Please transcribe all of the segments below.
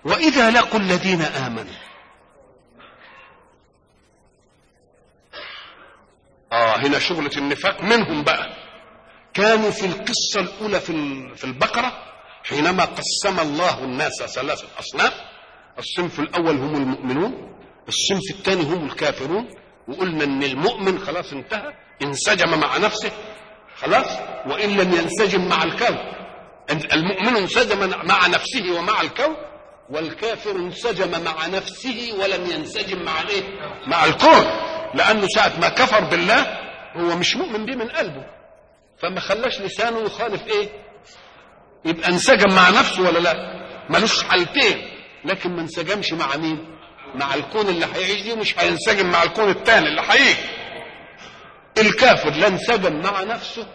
وإذا لقوا الذين آمنوا آه هنا شغلة النفاق منهم بقى كانوا في القصة الأولى في ال- في البقرة حينما قسم الله الناس ثلاثة أصناف الصنف الأول هم المؤمنون الصنف الثاني هم الكافرون وقلنا إن المؤمن خلاص انتهى انسجم مع نفسه خلاص وإن لم ينسجم مع الكون المؤمن انسجم مع نفسه ومع الكون والكافر انسجم مع نفسه ولم ينسجم مع الايه؟ مع الكون لانه ساعه ما كفر بالله هو مش مؤمن بيه من قلبه فما خلاش لسانه يخالف ايه؟ يبقى انسجم مع نفسه ولا لا؟ ملوش حالتين لكن ما انسجمش مع مين؟ مع الكون اللي هيعيش دي مش هينسجم مع الكون الثاني اللي هيجي الكافر لا انسجم مع نفسه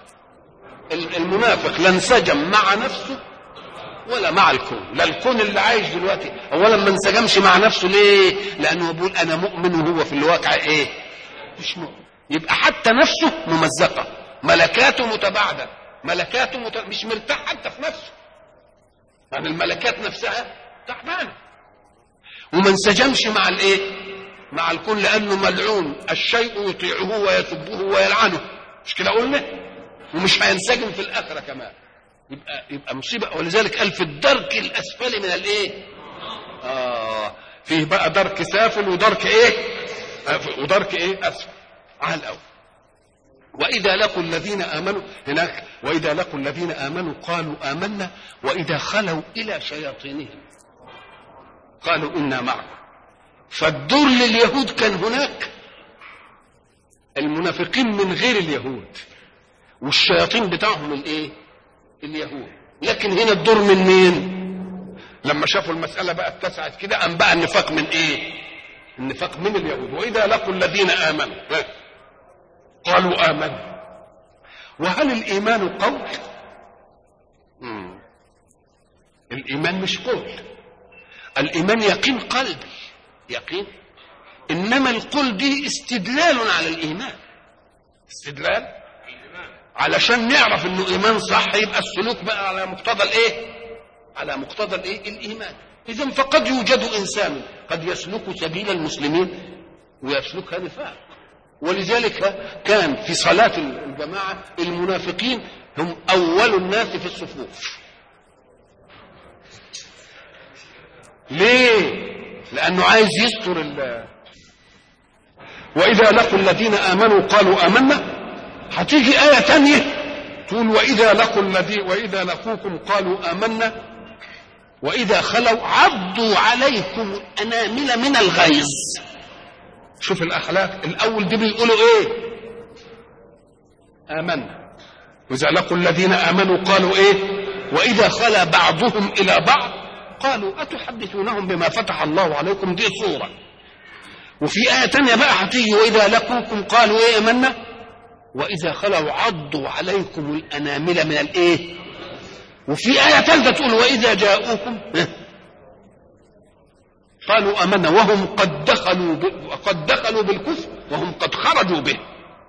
المنافق لا انسجم مع نفسه ولا مع الكون لا الكون اللي عايش دلوقتي اولا ما انسجمش مع نفسه ليه لانه بيقول انا مؤمن وهو في الواقع ايه مش مؤمن يبقى حتى نفسه ممزقه ملكاته متباعده ملكاته مت... مش مرتاح حتى في نفسه يعني الملكات نفسها تعبانه وما انسجمش مع الايه مع الكون لانه ملعون الشيء يطيعه ويسبه ويلعنه مش كده قلنا ومش هينسجم في الاخره كمان يبقى يبقى مصيبه ولذلك قال في الدرك الاسفل من الايه اه فيه بقى درك سافل ودرك ايه آه، ودرك ايه اسفل على الاول واذا لقوا الذين امنوا هناك واذا لقوا الذين امنوا قالوا امنا واذا خلوا الى شياطينهم قالوا انا معكم فالدور لليهود كان هناك المنافقين من غير اليهود والشياطين بتاعهم الايه اليهود لكن هنا الدور من مين لما شافوا المسألة بقى اتسعت كده أم بقى النفاق من ايه النفاق من اليهود وإذا لقوا الذين آمنوا ها، قالوا آمنا وهل الإيمان قول مم. الإيمان مش قول الإيمان يقين قلبي يقين إنما القول دي استدلال على الإيمان استدلال علشان نعرف انه ايمان صح يبقى السلوك بقى على مقتضى الايه على مقتضى الايه الايمان اذا فقد يوجد انسان قد يسلك سبيل المسلمين ويسلكها نفاق ولذلك كان في صلاة الجماعة المنافقين هم أول الناس في الصفوف ليه؟ لأنه عايز يستر ال وإذا لقوا الذين آمنوا قالوا آمنا هتيجي آية تانية تقول وإذا لقوا الذي وإذا لقوكم قالوا آمنا وإذا خلوا عضوا عليكم الأنامل من الغيظ شوف الأخلاق الأول دي بيقولوا إيه آمنا وإذا لقوا الذين آمنوا قالوا إيه وإذا خلا بعضهم إلى بعض قالوا أتحدثونهم بما فتح الله عليكم دي صورة وفي آية تانية بقى هتيجي وإذا لقوكم قالوا إيه آمنا وإذا خلوا عضوا عليكم الأنامل من الإيه وفي آية ثالثة تقول وإذا جاءوكم قالوا آمنا وهم قد دخلوا ب... قد دخلوا بالكفر وهم قد خرجوا به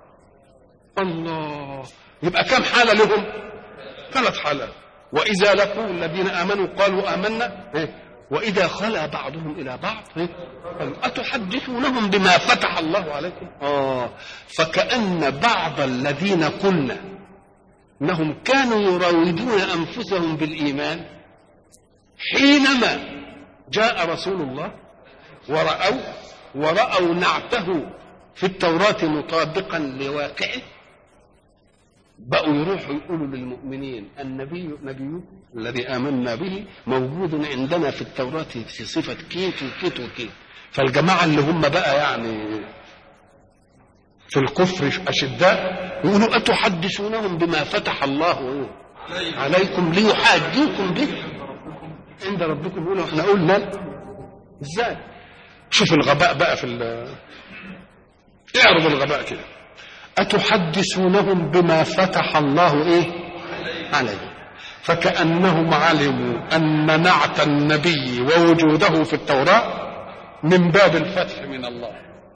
الله يبقى كم حالة لهم ثلاث حالات وإذا لقوا الذين آمنوا قالوا آمنا وإذا خلا بعضهم إلى بعض قالوا أتحدثونهم بما فتح الله عليكم آه فكأن بعض الذين قلنا انهم كانوا يراودون انفسهم بالايمان حينما جاء رسول الله ورأوا ورأوا نعته في التوراة مطابقا لواقعه بقوا يروحوا يقولوا للمؤمنين النبي نبي الذي آمنا به موجود عندنا في التوراة في صفة كيت وكيت وكيت فالجماعة اللي هم بقى يعني في الكفر أشداء يقولوا أتحدثونهم بما فتح الله عليكم ليحاجوكم به عند ربكم يقولوا احنا قلنا ازاي شوف الغباء بقى في ال اعرض الغباء كده أتحدثونهم بما فتح الله ايه عليهم فكأنهم علموا أن نعت النبي ووجوده في التوراة من باب الفتح من الله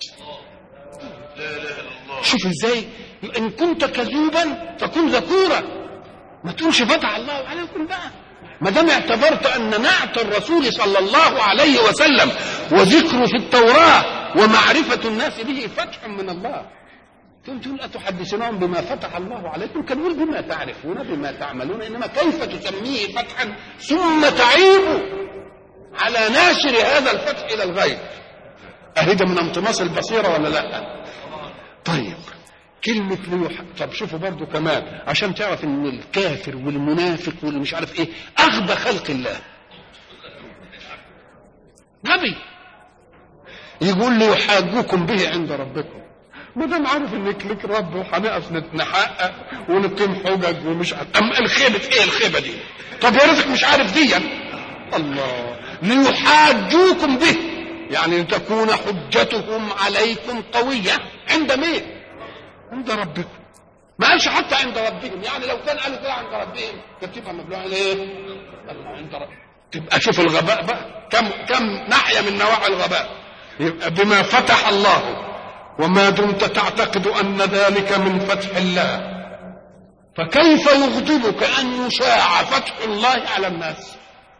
شوف ازاي ان كنت كذوبا فكن ذكورا ما تقولش فتح الله عليكم بقى ما دام اعتبرت ان نعت الرسول صلى الله عليه وسلم وذكره في التوراه ومعرفه الناس به فتح من الله تقول تقول أتحدثونهم بما فتح الله عليكم كان يقول بما تعرفون بما تعملون إنما كيف تسميه فتحا ثم تعيب على ناشر هذا الفتح إلى الغيب أهي ده من انطماس البصيرة ولا لا طيب كلمة ليح... طب شوفوا برضو كمان عشان تعرف ان الكافر والمنافق والمش عارف ايه اغبى خلق الله نبي يقول لي يحاجوكم به عند ربكم ما دام عارف انك لك رب وهنقف نحقق ونقيم حجج ومش عارف أم الخيبة ايه الخيبة دي طب يا رزق مش عارف دي الله ليحاجوكم به يعني تكون حجتهم عليكم قوية عند مين عند ربكم ما قالش حتى عند ربهم يعني لو كان قالوا كده عند ربهم كانت تبقى مبلوعة ايه الله عند رب تبقى شوف الغباء بقى كم كم ناحية من نواحي الغباء يبقى بما فتح الله وما دمت تعتقد ان ذلك من فتح الله فكيف يغضبك ان يشاع فتح الله على الناس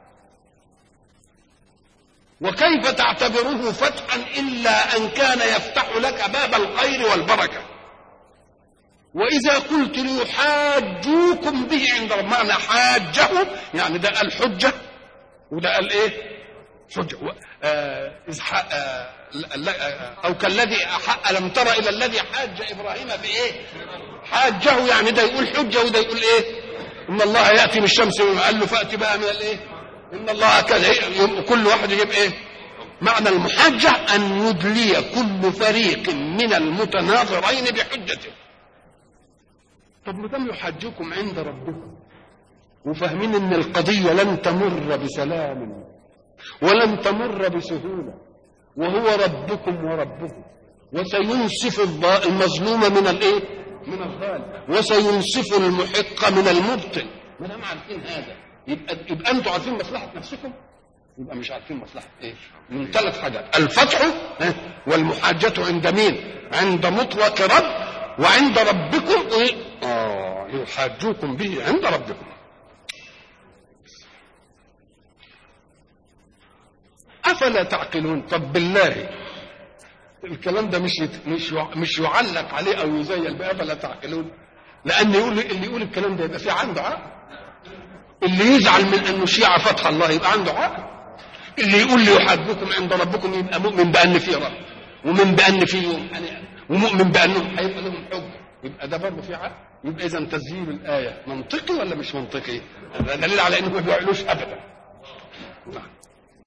وكيف تعتبره فتحا الا ان كان يفتح لك باب الخير والبركه واذا قلت ليحاجوكم به عند معنى حاجه يعني ده قال حجه وده قال ايه حجه آه آه او كالذي الم تر الى الذي حاج ابراهيم في ايه حاجه يعني ده يقول حجه وده يقول ايه ان الله ياتي بالشمس قال له فاتي بقى من الايه ان الله كذا كل واحد يجيب ايه معنى المحاجة أن يدلي كل فريق من المتناظرين بحجته طب ما دام يحاجكم عند ربكم وفاهمين ان القضية لن تمر بسلام ولن تمر بسهولة وهو ربكم وربكم وسينصف المظلوم من الايه من الظالم وسينصف المحق من المبطل ما دام عارفين هذا يبقى يبقى انتوا عارفين مصلحه نفسكم يبقى مش عارفين مصلحه ايه من ثلاث حاجات الفتح والمحاجة عند مين عند مطلق رب وعند ربكم ايه اه يحاجوكم به عند ربكم افلا تعقلون طب بالله الكلام ده مش مش مش يعلق عليه او يزيل بافلا تعقلون لان يقول اللي يقول الكلام ده يبقى في عنده عقل اللي يزعل من انه شيعة فتح الله يبقى عنده عقل اللي يقول لي يحاسبكم عند ربكم يبقى مؤمن بان في رب ومؤمن بان في يوم ومؤمن بانهم هيبقى لهم حجه يبقى ده برضه في عقل يبقى اذا تسجيل الايه منطقي ولا مش منطقي؟ ده دليل على انه ما بيعلوش ابدا نعم